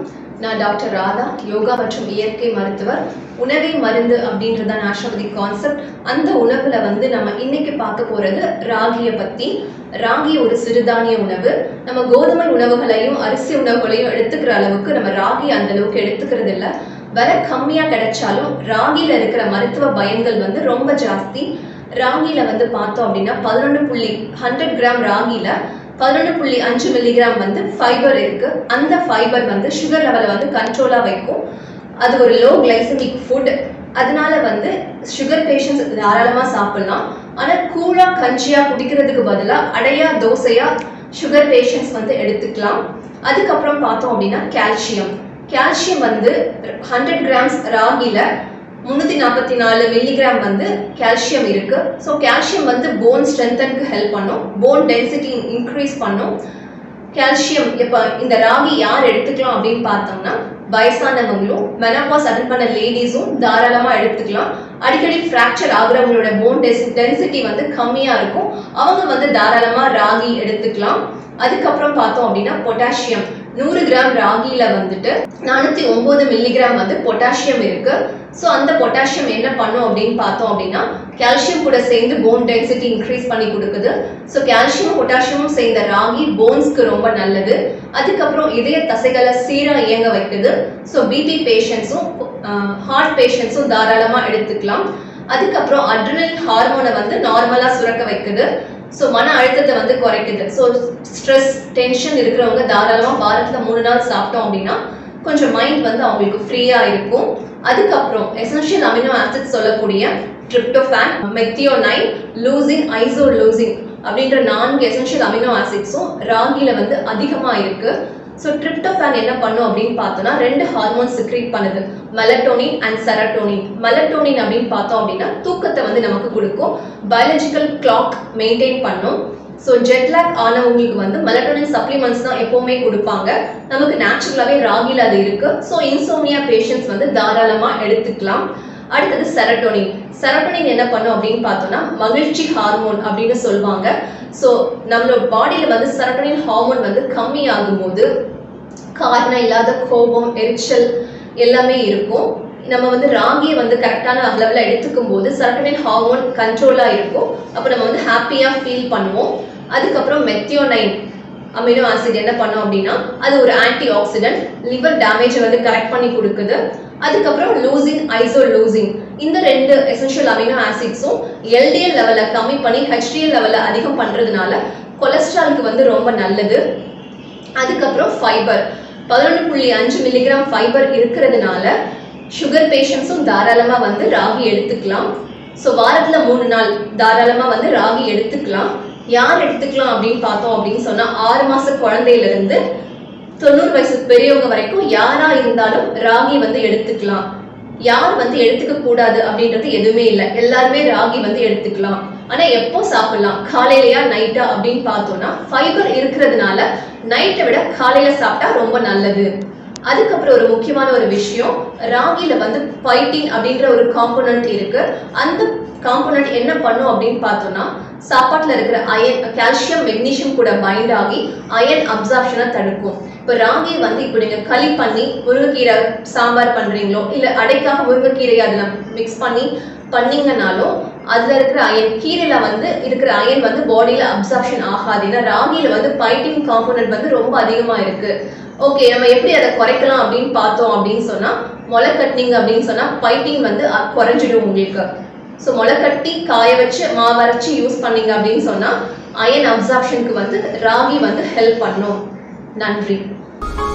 நான் டாக்டர் ராதா யோகா மற்றும் இயற்கை மருத்துவர் உணவே மருந்து அப்படின்றது நேஷனபதி கான்செப்ட் அந்த உணவுல வந்து நம்ம இன்னைக்கு பார்க்க போறது ராகியை பத்தி ராகி ஒரு சிறுதானிய உணவு நம்ம கோதுமை உணவுகளையும் அரிசி உணவுகளையும் எடுத்துக்கிற அளவுக்கு நம்ம ராகி அந்த அளவுக்கு எடுத்துக்கிறது இல்ல விலை கம்மியா கிடைச்சாலும் ராகில இருக்கிற மருத்துவ பயன்கள் வந்து ரொம்ப ஜாஸ்தி ராகில வந்து பார்த்தோம் அப்படின்னா பதினொன்று புள்ளி ஹண்ட்ரட் கிராம் ராகில பதினொன்று புள்ளி அஞ்சு மில்லிகிராம் வந்து ஃபைபர் இருக்கு அந்த ஃபைபர் வந்து சுகர் லெவலை வந்து கண்ட்ரோலா வைக்கும் அது ஒரு லோ கிளைசமிக் ஃபுட் அதனால வந்து சுகர் பேஷண்ட்ஸ் தாராளமா சாப்பிடலாம் ஆனா கூழா கஞ்சியா குடிக்கிறதுக்கு பதிலா அடையா தோசையா சுகர் பேஷண்ட்ஸ் வந்து எடுத்துக்கலாம் அதுக்கப்புறம் பார்த்தோம் அப்படின்னா கால்சியம் கால்சியம் வந்து ஹண்ட்ரட் கிராம்ஸ் ராகில முந்நூற்றி நாற்பத்தி நாலு மில்லிகிராம் வந்து கால்சியம் இருக்கு ஸோ கால்சியம் வந்து போன் ஸ்ட்ரென்தனுக்கு ஹெல்ப் பண்ணும் போன் டென்சிட்டி இன்க்ரீஸ் பண்ணும் கால்சியம் இப்போ இந்த ராகி யார் எடுத்துக்கலாம் அப்படின்னு பார்த்தோம்னா வயசானவங்களும் மெனப்பாஸ் அட்டன் பண்ண லேடிஸும் தாராளமாக எடுத்துக்கலாம் அடிக்கடி ஃப்ராக்சர் ஆகுறவங்களோட போன் டென்சிட்டி வந்து கம்மியாக இருக்கும் அவங்க வந்து தாராளமாக ராகி எடுத்துக்கலாம் அதுக்கப்புறம் பார்த்தோம் அப்படின்னா பொட்டாசியம் நூறு கிராம் ராகியில வந்துட்டு நானூத்தி ஒன்பது மில்லிகிராம் வந்து பொட்டாசியம் இருக்கு ஸோ அந்த பொட்டாசியம் என்ன பண்ணும் அப்படின்னு பார்த்தோம் அப்படின்னா கால்சியம் கூட சேர்ந்து போன் டென்சிட்டி இன்க்ரீஸ் பண்ணி கொடுக்குது ஸோ கால்சியம் பொட்டாசியமும் சேர்ந்த ராகி போன்ஸ்க்கு ரொம்ப நல்லது அதுக்கப்புறம் இதய தசைகளை சீரா இயங்க வைக்குது ஸோ பிபி பேஷண்ட்ஸும் ஹார்ட் பேஷண்ட்ஸும் தாராளமாக எடுத்துக்கலாம் அதுக்கப்புறம் அட்ரினல் ஹார்மோனை வந்து நார்மலாக சுரக்க வைக்குது ஸோ மன அழுத்தத்தை வந்து குறைக்குது ஸோ ஸ்ட்ரெஸ் டென்ஷன் இருக்கிறவங்க தாராளமாக வாரத்தில் மூணு நாள் சாப்பிட்டோம் அப்படின்னா கொஞ்சம் மைண்ட் வந்து அவங்களுக்கு ஃப்ரீயாக இருக்கும் அதுக்கப்புறம் எசென்ஷியல் அமினோ ஆசிட் சொல்லக்கூடிய tryptophan methionine leucine isoleucine அப்படின்ற நான்கு எசென்ஷியல் அமினோ ஆசிட்ஸும் ராகில வந்து அதிகமாக இருக்கு ஸோ ட்ரிப்டோஃபேன் என்ன பண்ணும் அப்படின்னு பார்த்தோம்னா ரெண்டு ஹார்மோன் சிக்ரீட் பண்ணுது மெலட்டோனின் அண்ட் செரட்டோனின் மெலட்டோனின் அப்படின்னு பார்த்தோம் அப்படின்னா தூக்கத்தை வந்து நமக்கு கொடுக்கும் பயாலஜிக்கல் கிளாக் மெயின்டைன் பண்ணும் ஸோ ஜெட்லாக் ஆனவங்களுக்கு வந்து மெலட்டோனின் சப்ளிமெண்ட்ஸ் தான் எப்போவுமே கொடுப்பாங்க நமக்கு நேச்சுரலாகவே ராகில அது இருக்கு ஸோ இன்சோமியா பேஷண்ட்ஸ் வந்து தாராளமாக எடுத்துக்கலாம் அடுத்தது செரட்டோனின் செரட்டோனின் என்ன பண்ணும் அப்படின்னு பார்த்தோம்னா மகிழ்ச்சி ஹார்மோன் அப்படின்னு சொல்லுவாங்க ஸோ நம்மளோட பாடியில் வந்து செரட்டோனின் ஹார்மோன் வந்து கம்மி ஆகும்போது காரணம் இல்லாத கோபம் எரிச்சல் எல்லாமே இருக்கும் நம்ம வந்து ராகியை வந்து கரெக்டான அளவில் எடுத்துக்கும் போது செரட்டோனின் ஹார்மோன் கண்ட்ரோலாக இருக்கும் அப்போ நம்ம வந்து ஹாப்பியாக ஃபீல் பண்ணுவோம் அதுக்கப்புறம் மெத்தியோனைன் அமினோ ஆசிட் என்ன பண்ணோம் அப்படின்னா அது ஒரு ஆன்டி ஆக்சிடென்ட் லிவர் டேமேஜை வந்து கரெக்ட் பண்ணி கொடுக்குது அதுக்கப்புறம் லூசின் ஐசோ லூசின் இந்த ரெண்டு எசென்ஷியல் அமினோ ஆசிட்ஸும் எல்டிஎல் லெவலில் கம்மி பண்ணி ஹெச்டிஎல் லெவலில் அதிகம் பண்ணுறதுனால கொலஸ்ட்ராலுக்கு வந்து ரொம்ப நல்லது அதுக்கப்புறம் ஃபைபர் பதினொன்று புள்ளி அஞ்சு மில்லிகிராம் ஃபைபர் இருக்கிறதுனால சுகர் பேஷண்ட்ஸும் தாராளமாக வந்து ராகி எடுத்துக்கலாம் ஸோ வாரத்தில் மூணு நாள் தாராளமாக வந்து ராகி எடுத்துக்கலாம் யார் எடுத்துக்கலாம் அப்படின்னு பார்த்தோம் அப்படின்னு சொன்னால் ஆறு மாத குழந்தையிலேருந்து தொண்ணூறு வயசு பெரியவங்க வரைக்கும் யாரா இருந்தாலும் ராகி வந்து எடுத்துக்கலாம் யார் வந்து எடுத்துக்க கூடாது அப்படின்றது எதுவுமே இல்லை எல்லாருமே ராகி வந்து எடுத்துக்கலாம் ஆனா எப்போ சாப்பிடலாம் காலையிலயா நைட்டா அப்படின்னு பார்த்தோம்னா ஃபைபர் இருக்கிறதுனால நைட்டை விட காலையில சாப்பிட்டா ரொம்ப நல்லது அதுக்கப்புறம் ஒரு முக்கியமான ஒரு விஷயம் ராகில வந்து பைட்டின் அப்படின்ற ஒரு காம்போனன்ட் இருக்கு அந்த காம்போனன்ட் என்ன பண்ணும் அப்படின்னு பார்த்தோம்னா சாப்பாட்டில் இருக்கிற அயன் கால்சியம் மெக்னீஷியம் கூட பைண்ட் ஆகி அயன் அப்சார்ப்ஷனை தடுக்கும் இப்போ ராகி வந்து இப்போ நீங்கள் களி பண்ணி முருங்கைக்கீரை சாம்பார் பண்ணுறீங்களோ இல்லை அடைக்காக முருங்கைக்கீரையை அதில் மிக்ஸ் பண்ணி பண்ணீங்கனாலும் அதில் இருக்கிற அயன் கீரையில் வந்து இருக்கிற அயன் வந்து பாடியில் அப்சார்ப்ஷன் ஆகாது ஏன்னா ராகியில் வந்து பைட்டின் காம்போனன்ட் வந்து ரொம்ப அதிகமாக இருக்குது ஓகே நம்ம எப்படி அதை குறைக்கலாம் அப்படின்னு பார்த்தோம் அப்படின்னு சொன்னால் முளை கட்டினீங்க அப்படின்னு சொன்னால் பைட்டிங் வந்து குறைஞ்சிடும் உங்களுக்கு ஸோ முளை கட்டி காய வச்சு மாவரைச்சி யூஸ் பண்ணீங்க அப்படின்னு சொன்னால் அயன் அப்சார்ப்ஷனுக்கு வந்து ராகி வந்து ஹெல்ப் பண்ணும் நன்றி